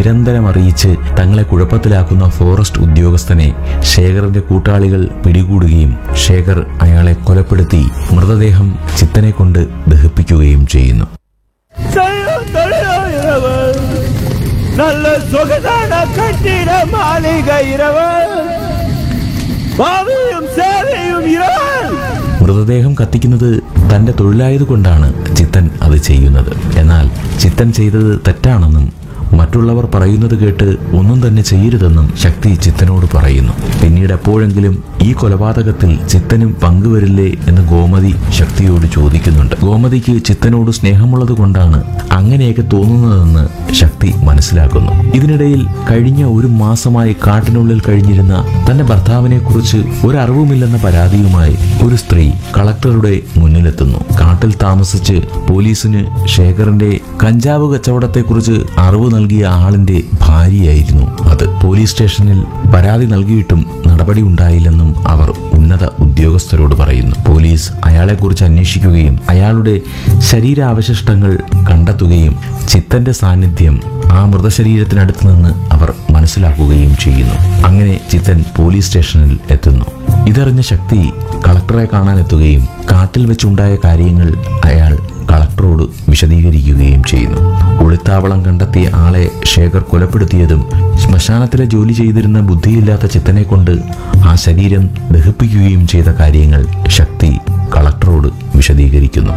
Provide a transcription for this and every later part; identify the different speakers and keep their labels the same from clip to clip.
Speaker 1: നിരന്തരം അറിയിച്ച് തങ്ങളെ കുഴപ്പത്തിലാക്കുന്ന ഫോറസ്റ്റ് ഉദ്യോഗസ്ഥനെ ശേഖറിന്റെ കൂട്ടാളികൾ പിടികൂടുകയും ശേഖർ അയാളെ കൊലപ്പെടുത്തി മൃതദേഹം ചിത്തനെ കൊണ്ട് ദഹിപ്പിക്കുകയും ചെയ്യുന്നു
Speaker 2: தள்ளும் தள்ளும் இரவு நல்ல சொகதான கட்டிட மாளிகை இரவு பாவியும் சேவையும் இரவு
Speaker 1: മൃതദേഹം കത്തിക്കുന്നത് തന്റെ തൊഴിലായതുകൊണ്ടാണ് ചിത്തൻ അത് ചെയ്യുന്നത് എന്നാൽ ചിത്തൻ ചെയ്തത് തെറ്റാണെന്നും മറ്റുള്ളവർ പറയുന്നത് കേട്ട് ഒന്നും തന്നെ ചെയ്യരുതെന്നും ശക്തി ചിത്തനോട് പറയുന്നു പിന്നീട് എപ്പോഴെങ്കിലും ഈ കൊലപാതകത്തിൽ ചിത്തനും പങ്കുവരില്ലേ എന്ന് ഗോമതി ശക്തിയോട് ചോദിക്കുന്നുണ്ട് ഗോമതിക്ക് ചിത്തനോട് സ്നേഹമുള്ളത് കൊണ്ടാണ് അങ്ങനെയൊക്കെ തോന്നുന്നതെന്ന് ശക്തി മനസ്സിലാക്കുന്നു ഇതിനിടയിൽ കഴിഞ്ഞ ഒരു മാസമായി കാട്ടിനുള്ളിൽ കഴിഞ്ഞിരുന്ന തന്റെ ഭർത്താവിനെ കുറിച്ച് ഒരറിവുമില്ലെന്ന പരാതിയുമായി ഒരു സ്ത്രീ കളക്ടറുടെ മുന്നിലെത്തുന്നു കാട്ടിൽ താമസിച്ച് പോലീസിന് ശേഖറിന്റെ കഞ്ചാവ് കച്ചവടത്തെക്കുറിച്ച് അറിവ് നൽകിയ ആളിന്റെ ഭാര്യയായിരുന്നു അത് പോലീസ് സ്റ്റേഷനിൽ പരാതി നൽകിയിട്ടും നടപടി ഉണ്ടായില്ലെന്നും അവർ ഉന്നത ഉദ്യോഗസ്ഥരോട് പറയുന്നു പോലീസ് അയാളെക്കുറിച്ച് അന്വേഷിക്കുകയും അയാളുടെ ശരീരാവശിഷ്ടങ്ങൾ കണ്ടെത്തുകയും ചിത്തന്റെ സാന്നിധ്യം ആ മൃതശരീരത്തിനടുത്ത് നിന്ന് അവർ മനസ്സിലാക്കുകയും ചെയ്യുന്നു അങ്ങനെ ചിത്തൻ പോലീസ് സ്റ്റേഷനിൽ എത്തുന്നു ഇതറിഞ്ഞ ശക്തി കളക്ടറെ കാണാനെത്തുകയും കാട്ടിൽ വെച്ചുണ്ടായ കാര്യങ്ങൾ അയാൾ കളക്ടറോട് വിശദീകരിക്കുകയും ചെയ്യുന്നു ഒളിത്താവളം കണ്ടെത്തിയ ആളെ ശേഖർ കൊലപ്പെടുത്തിയതും ശ്മശാനത്തിലെ ജോലി ചെയ്തിരുന്ന ബുദ്ധിയില്ലാത്ത ചിത്തനെ കൊണ്ട് ആ ശരീരം ദഹിപ്പിക്കുകയും ചെയ്ത കാര്യങ്ങൾ ശക്തി കളക്ടറോട് വിശദീകരിക്കുന്നു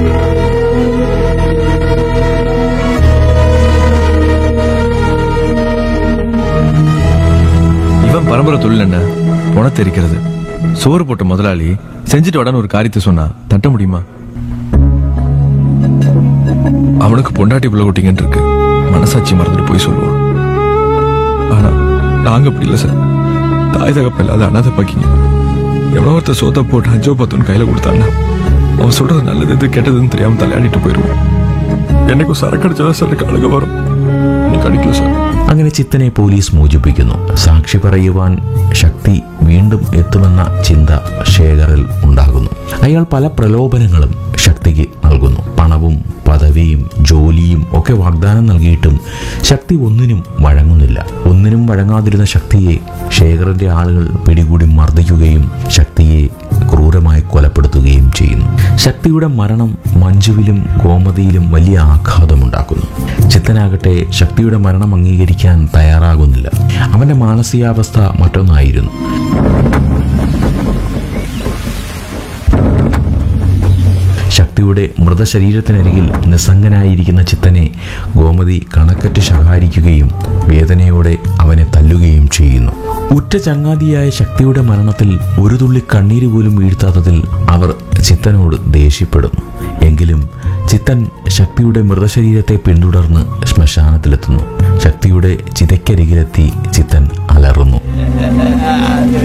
Speaker 3: இவன் பரம்பரை தொழில் என்ன பணத்தை எரிக்கிறது சோறு போட்ட முதலாளி செஞ்சுட்டு வாடான்னு ஒரு காரியத்தை சொன்னா தட்ட முடியுமா அவனுக்கு பொண்டாட்டி பிள்ளை குட்டிங்கன்னு இருக்கு மனசாட்சி மறந்துட்டு போய் சொல்லுவான் ஆனா நாங்க அப்படி இல்லை சார் தாய் தகப்ப இல்லாத அனாதை பாக்கிங்க எவ்வளோ ஒருத்தர் சோத்த போட்டு அஞ்சோ பத்துன்னு கையில கொடுத்தான்னா அவன் சொல்றது நல்லது எது கெட்டதுன்னு தெரியாம தலையாடிட்டு போயிடுவான் என்னைக்கும் சரக்கு அடிச்சாதான் சார் அழுக வரும் நீ கடிக்கல சார்
Speaker 1: അങ്ങനെ ചിത്തനെ പോലീസ് മോചിപ്പിക്കുന്നു സാക്ഷി പറയുവാൻ ശക്തി വീണ്ടും എത്തുമെന്ന ചിന്ത ശേഖറിൽ ഉണ്ടാകുന്നു അയാൾ പല പ്രലോഭനങ്ങളും ശക്തിക്ക് നൽകുന്നു പണവും പദവിയും ജോലിയും ഒക്കെ വാഗ്ദാനം നൽകിയിട്ടും ശക്തി ഒന്നിനും വഴങ്ങുന്നില്ല ഒന്നിനും വഴങ്ങാതിരുന്ന ശക്തിയെ ശേഖറിന്റെ ആളുകൾ പിടികൂടി മർദ്ദിക്കുകയും ശക്തിയെ ക്രൂരമായി കൊലപ്പെടുത്തുകയും ചെയ്യുന്നു ശക്തിയുടെ മരണം മഞ്ജുവിലും ഗോമതിയിലും വലിയ ആഘാതമുണ്ടാക്കുന്നു ചിത്തനാകട്ടെ ശക്തിയുടെ മരണം അംഗീകരിക്കാൻ തയ്യാറാകുന്നില്ല അവന്റെ മാനസികാവസ്ഥ മറ്റൊന്നായിരുന്നു ശക്തിയുടെ മൃതശരീരത്തിനരികിൽ നിസ്സംഗനായിരിക്കുന്ന ചിത്തനെ ഗോമതി കണക്കറ്റ് ശകാരിക്കുകയും വേദനയോടെ അവനെ തല്ലുകയും ചെയ്യുന്നു ഉറ്റ ചങ്ങാതിയായ ശക്തിയുടെ മരണത്തിൽ ഒരു തുള്ളി കണ്ണീര് പോലും വീഴ്ത്താത്തതിൽ അവർ ചിത്തനോട് ദേഷ്യപ്പെടുന്നു എങ്കിലും ചിത്തൻ ശക്തിയുടെ മൃതശരീരത്തെ പിന്തുടർന്ന് ശ്മശാനത്തിലെത്തുന്നു ശക്തിയുടെ ചിതയ്ക്കരികിലെത്തി ചിത്തൻ അലറുന്നു